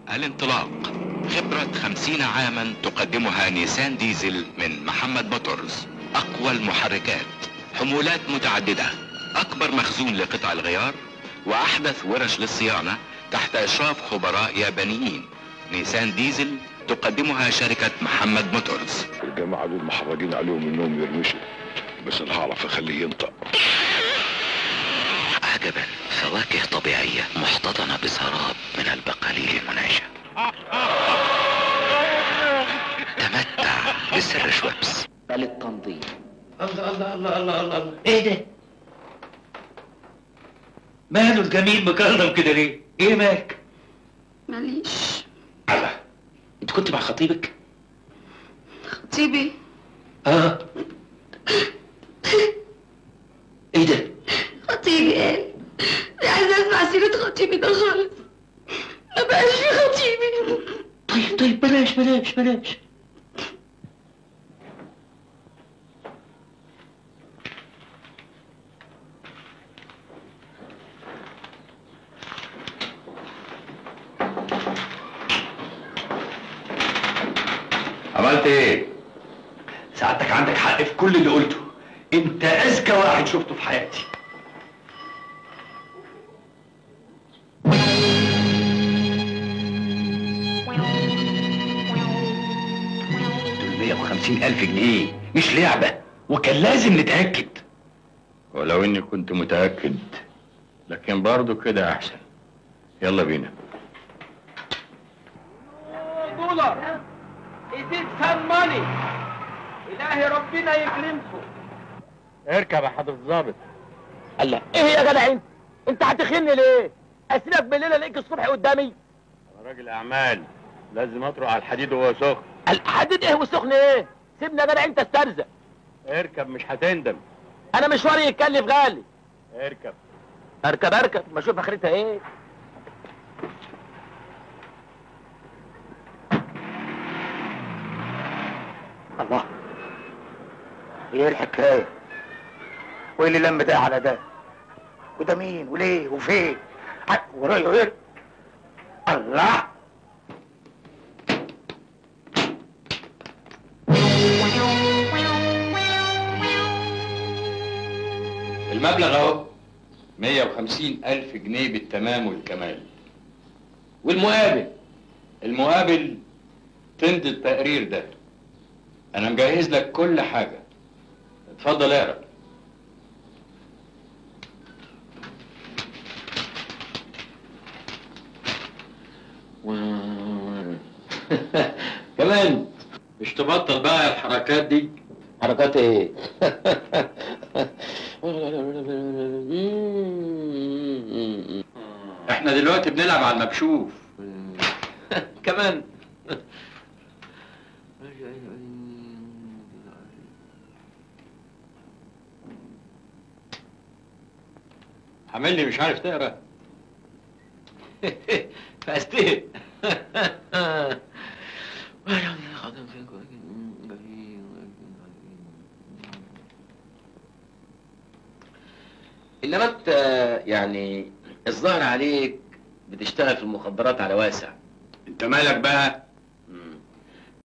الانطلاق خبرة خمسين عاما تقدمها نيسان ديزل من محمد موتورز أقوى المحركات حمولات متعددة أكبر مخزون لقطع الغيار وأحدث ورش للصيانة تحت إشراف خبراء يابانيين نيسان ديزل تقدمها شركة محمد موتورز الجماعة دول محرجين عليهم انهم يرمشوا بس انا هعرف اخليه ينطق عجبا فواكه طبيعية محتضنة بسراب من البقاليل المنعشة تمتع بسر شويبس بل التنظيم الله الله الله الله الله الله ايه ده؟ ماله الجميل مكرم كده ليه؟ ايه مالك؟ ماليش الله انت كنت مع خطيبك؟ خطيبي اه ايه ده؟ خطيبي قال مش عايزه اسمع سيره خطيبي ده خالص ما بقاش في خطيبي طيب طيب بلاش بلاش بلاش عملت ايه؟ سعادتك عندك حق في كل اللي قلته انت اذكى واحد شفته في حياتي دول 150 ألف جنيه مش لعبة وكان لازم نتأكد ولو اني كنت متأكد لكن برضه كده احسن يلا بينا دولار يزيد سام ماني الهي ربنا يكرمكم اركب يا حضرة الظابط الله ايه يا جدع انت انت هتخني ليه اسيبك بالليل الاقيك الصبح قدامي انا راجل اعمال لازم اطرق على الحديد وهو سخن الحديد ايه والسخن ايه سيبني يا جدع انت استرزق اركب مش هتندم انا مشواري يتكلف غالي اركب اركب اركب ما اشوف اخرتها ايه الله ايه الحكاية وايه اللي لم ده على ده وده مين وليه وفين ع- ورايا غير الله المبلغ اهو 150 ألف جنيه بالتمام والكمال والمقابل المقابل تمضي التقرير ده أنا مجهز لك كل حاجة اتفضل اقرا كمان مش تبطل بقى الحركات دي حركات ايه احنا دلوقتي بنلعب على المكشوف كمان عامل لي مش عارف تقرا فاستهل انما انت يعني الظاهر عليك بتشتغل في المخدرات على واسع انت مالك بقى